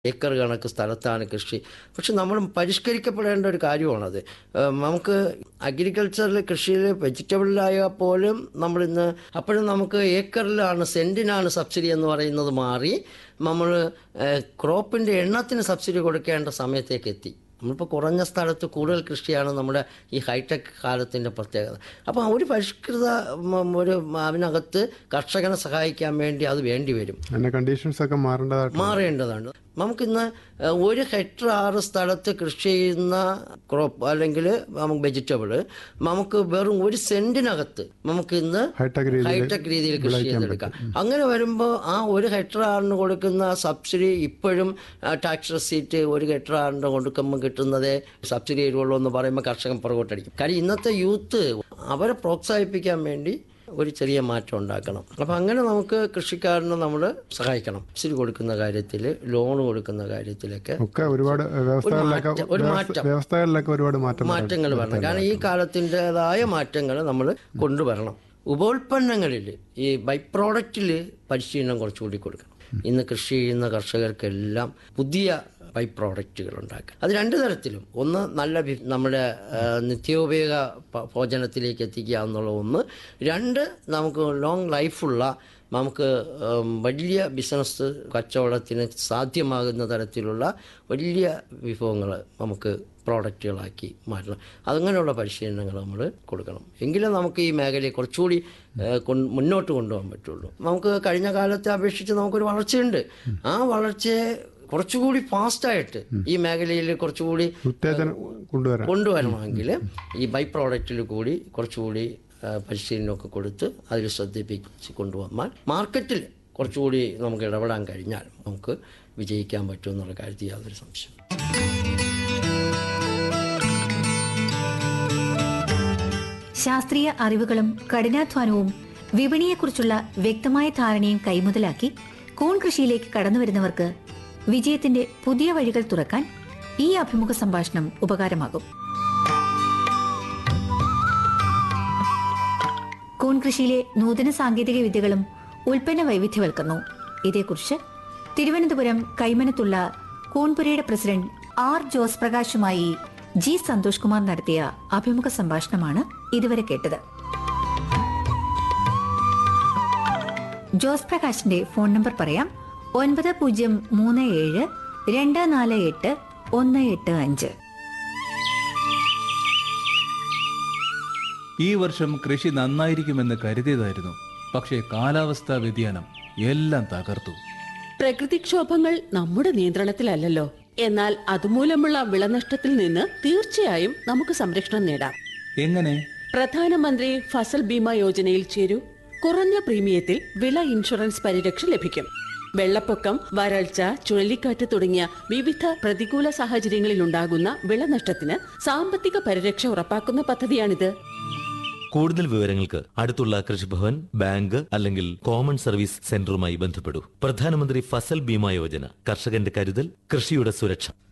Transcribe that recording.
Acre കണക്ക് സ്ഥലത്താണ് കൃഷി പക്ഷെ നമ്മൾ പരിഷ്കരിക്കപ്പെടേണ്ട ഒരു കാര്യമാണത് ഏഹ് നമുക്ക് അഗ്രികൾച്ചറിൽ കൃഷിയിൽ വെജിറ്റബിളിലായാൽ പോലും നമ്മളിന്ന് അപ്പോഴും നമുക്ക് ഏക്കറിലാണ് സെൻറ്റിനാണ് സബ്സിഡി എന്ന് പറയുന്നത് മാറി നമ്മൾ ക്രോപ്പിൻ്റെ എണ്ണത്തിന് സബ്സിഡി കൊടുക്കേണ്ട സമയത്തേക്ക് എത്തി നമ്മളിപ്പോൾ കുറഞ്ഞ സ്ഥലത്ത് കൂടുതൽ കൃഷിയാണ് നമ്മുടെ ഈ ഹൈടെക് കാലത്തിൻ്റെ പ്രത്യേകത അപ്പോൾ ഒരു പരിഷ്കൃത ഉം, ഒരു അതിനകത്ത് കർഷകനെ സഹായിക്കാൻ വേണ്ടി അത് വേണ്ടി വരും അതിന്റെ കണ്ടീഷൻസ് ഒക്കെ മാറേണ്ടതായിട്ട് മാറേണ്ടതാണ് നമുക്കിന്ന് ഏഹ്, ഒരു ഹെക്ടർ ആറ് സ്ഥലത്ത് കൃഷി ചെയ്യുന്ന ക്രോപ്പ് അല്ലെങ്കിൽ നമുക്ക് വെജിറ്റബിൾ നമുക്ക് വെറും ഒരു സെന്റിനകത്ത് നമുക്ക് ഇന്ന് ഹൈടെക് രീതിയിൽ ഹൈടെക് രീതിയിൽ കൃഷി ചെയ്തെടുക്കാം അങ്ങനെ വരുമ്പോൾ ആ ഒരു ഹെക്ടർ ആറിന് കൊടുക്കുന്ന സബ്സിഡി ഇപ്പോഴും ടാക്സ് റെസീറ്റ് ഒരു ഹെക്ടർ ആറിന് കൊടുക്കുമ്പോൾ കിട്ടുന്നതേ സബ്സിഡി വരുള്ളൂ എന്ന് പറയുമ്പോൾ കർഷകൻ പുറകോട്ടടിക്കും കാര്യം ഇന്നത്തെ യൂത്ത് അവരെ പ്രോത്സാഹിപ്പിക്കാൻ വേണ്ടി ഒരു ചെറിയ മാറ്റം ഉണ്ടാക്കണം അപ്പം അങ്ങനെ നമുക്ക് കൃഷിക്കാരനെ നമ്മൾ സഹായിക്കണം സബ്സിഡി കൊടുക്കുന്ന കാര്യത്തിൽ ലോൺ കൊടുക്കുന്ന കാര്യത്തിലൊക്കെ ഒക്കെ ഒരുപാട് വ്യവസ്ഥകളിലൊക്കെ മാറ്റം- ഒരു വ്യവസ്ഥ- മാറ്റം. വ്യവസ്ഥകളിലൊക്കെ ഒരുപാട് മാറ്റം വരണം. മാറ്റങ്ങൾ വരണം കാരണം ഈ കാലത്തിൻ്റെതായ മാറ്റങ്ങൾ നമ്മൾ കൊണ്ടുവരണം ഉപോൽപ്പന്നങ്ങളിൽ ഈ ബൈ പ്രോഡക്റ്റിൽ പരിശീലനം കുറച്ചുകൂടി കൊടുക്കണം ഇന്ന് കൃഷി ചെയ്യുന്ന കർഷകർക്കെല്ലാം പുതിയ ബൈ പ്രോഡക്റ്റുകൾ ഉണ്ടാക്കുക അത് രണ്ട് തരത്തിലും ഒന്ന് നല്ല വി- നമ്മുടെ ആ, നിത്യോപയോഗ ഭ- ഭോജനത്തിലേക്ക് എത്തിക്കുക എന്നുള്ള ഒന്ന് രണ്ട് നമുക്ക് ലോങ് ലൈഫുള്ള നമുക്ക് ഉം, വലിയ ബിസിനസ് കച്ചവടത്തിന് സാധ്യമാകുന്ന തരത്തിലുള്ള വലിയ വിഭവങ്ങൾ നമുക്ക് പ്രോഡക്റ്റുകളാക്കി മാറ്റണം അങ്ങനെയുള്ള പരിശീലനങ്ങൾ നമ്മൾ കൊടുക്കണം എങ്കിലേ നമുക്ക് ഈ മേഖലയെ കുറച്ചുകൂടി ഏഹ്, കൊണ്ട് മുന്നോട്ട് കൊണ്ടുപോകാൻ പറ്റുള്ളൂ നമുക്ക് കഴിഞ്ഞ കാലത്തെ അപേക്ഷിച്ച് നമുക്കൊരു വളർച്ചയുണ്ട് ആ വളർച്ചയെ കുറച്ചുകൂടി ഫാസ്റ്റായിട്ട് ഈ മേഖലയിൽ കുറച്ചുകൂടി ഉത്തേജനം കൊണ്ടുവരാൻ കൊണ്ടുവരണമെങ്കിൽ ഈ ബൈ പ്രോഡക്റ്റിൽ കൂടി കുറച്ചുകൂടി ആ, പരിശീലനമൊക്കെ കൊടുത്ത് അതിൽ ശ്രദ്ധിപ്പിച്ച് കൊണ്ടുവന്നാൽ മാർക്കറ്റിൽ കുറച്ചുകൂടി നമുക്ക് ഇടപെടാൻ കഴിഞ്ഞാൽ നമുക്ക് വിജയിക്കാൻ പറ്റുമെന്നുള്ള കാര്യത്തിൽ യാതൊരു സംശയം ശാസ്ത്രീയ അറിവുകളും കഠിനാധ്വാനവും വിപണിയെക്കുറിച്ചുള്ള വ്യക്തമായ ധാരണയും കൈമുതലാക്കി കൂൺ കൃഷിയിലേക്ക് കടന്നുവരുന്നവർക്ക് വിജയത്തിന്റെ പുതിയ വഴികൾ തുറക്കാൻ ഈ അഭിമുഖ സംഭാഷണം ഉപകാരമാകും കൂൺ കൃഷിയിലെ നൂതന സാങ്കേതിക വിദ്യകളും ഉൽപ്പന്ന വൈവിധ്യവൽക്കരണവും ഇതേക്കുറിച്ച് തിരുവനന്തപുരം കൈമനത്തുള്ള കൂൺപുരയുടെ പ്രസിഡന്റ് ആർ ജോസ് പ്രകാശുമായി ജി സന്തോഷ് കുമാർ നടത്തിയ അഭിമുഖ സംഭാഷണമാണ് ഇതുവരെ കേട്ടത് ജോസ് പ്രകാശിന്റെ ഫോൺ നമ്പർ പറയാം ഒൻപത് പൂജ്യം മൂന്ന് ഏഴ് രണ്ട് നാല് എട്ട് ഒന്ന് എട്ട് അഞ്ച് ഈ വർഷം കൃഷി നന്നായിരിക്കുമെന്ന് കരുതിയതായിരുന്നു പക്ഷേ കാലാവസ്ഥാ വ്യതിയാനം എല്ലാം തകർത്തു പ്രകൃതിക്ഷോഭങ്ങൾ നമ്മുടെ നിയന്ത്രണത്തിലല്ലല്ലോ എന്നാൽ അതുമൂലമുള്ള വിളനഷ്ടത്തിൽ നിന്ന് തീർച്ചയായും നമുക്ക് സംരക്ഷണം നേടാം എങ്ങനെ പ്രധാനമന്ത്രി ഫസൽ ബീമ യോജനയിൽ ചേരൂ കുറഞ്ഞ പ്രീമിയത്തിൽ വിള ഇൻഷുറൻസ് പരിരക്ഷ ലഭിക്കും വെള്ളപ്പൊക്കം വരൾച്ച ചുഴലിക്കാറ്റ് തുടങ്ങിയ വിവിധ പ്രതികൂല സാഹചര്യങ്ങളിൽ ഉണ്ടാകുന്ന വിളനഷ്ടത്തിന് സാമ്പത്തിക പരിരക്ഷ ഉറപ്പാക്കുന്ന പദ്ധതിയാണിത് കൂടുതൽ വിവരങ്ങൾക്ക് അടുത്തുള്ള കൃഷിഭവൻ ബാങ്ക് അല്ലെങ്കിൽ കോമൺ സർവീസ് സെന്ററുമായി ബന്ധപ്പെടൂ പ്രധാനമന്ത്രി ഫസൽ ബീമ യോജന കർഷകന്റെ കരുതൽ കൃഷിയുടെ സുരക്ഷ